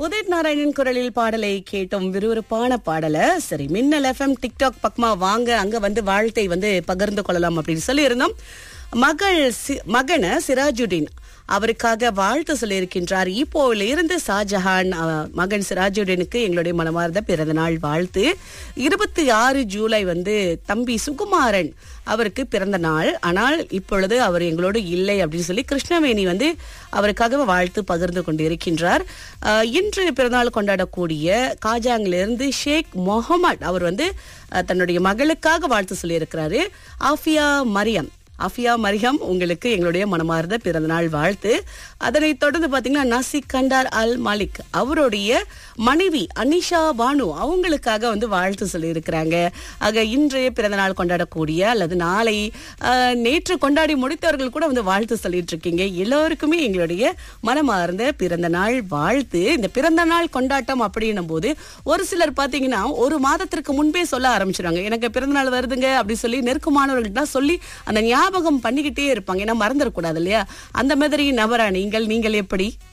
உதித் நாராயணன் குரலில் பாடலை கேட்டோம் விறுவிறுப்பான பாடல சரி மின்னல் எஃப்எம் டிக்டாக் பக்கமா வாங்க அங்க வந்து வாழ்த்தை வந்து பகிர்ந்து கொள்ளலாம் அப்படின்னு சொல்லி இருந்தோம் மகள் சி- மகன சிராஜுddin அவருக்காக வாழ்த்து சொல்லியிருக்கின்றார் இப்போல இருந்து ஷாஜஹான் அஹ், மகன் சிராஜுddinக்கு எங்களுடைய மனமார்ந்த பிறந்தநாள் வாழ்த்து இருபத்தி ஆறு ஜூலை வந்து தம்பி சுகுமாரன் அவருக்கு பிறந்த நாள் ஆனால் இப்பொழுது அவர் எங்களோடு இல்லை அப்படின்னு சொல்லி கிருஷ்ணவேணி வந்து அவருக்காக வாழ்த்து பகிர்ந்து கொண்டிருக்கின்றார் அஹ், இன்று பிறந்தநாள் கொண்டாடக்கூடிய காஜாங்கிலிருந்து ஷேக் முகமது அவர் வந்து அஹ், தன்னுடைய மகளுக்காக வாழ்த்து சொல்லியிருக்கிறாரு ஆஃபியா மரியம் அஃபியா மரியம் உங்களுக்கு எங்களுடைய மனமார்ந்த பிறந்தநாள் வாழ்த்து அதனைத் தொடர்ந்து பாத்தீங்கன்னா நாசிக் கண்டார் அல் மாலிக் அவருடைய மனைவி அனிஷா பானு அவங்களுக்காக வந்து வாழ்த்து சொல்லியிருக்கிறாங்க ஆக இன்றைய பிறந்தநாள் கொண்டாடக்கூடிய அல்லது நாளை ஆஹ், நேற்று கொண்டாடி முடித்தவர்கள் கூட வந்து வாழ்த்து சொல்லிட்டு இருக்கீங்க எல்லோருக்குமே எங்களுடைய மனமார்ந்த பிறந்த நாள் வாழ்த்து இந்த பிறந்த நாள் கொண்டாட்டம் அப்படின்னும் போது ஒரு சிலர் பாத்தீங்கன்னா ஒரு மாதத்திற்கு முன்பே சொல்ல ஆரம்பிச்சிடுவாங்க எனக்கு பிறந்த நாள் வருதுங்க அப்படி சொல்லி நெருக்கமானவர்கள்ட்ட சொல்லி அந்த ஞாபகம் பண்ணிக்கிட்டே இருப்பாங்க ஏன்னா மறந்துடக்கூடாது இல்லையா அந்த மாதிரி நபரா நீங்கள் நீங்கள் எப்படி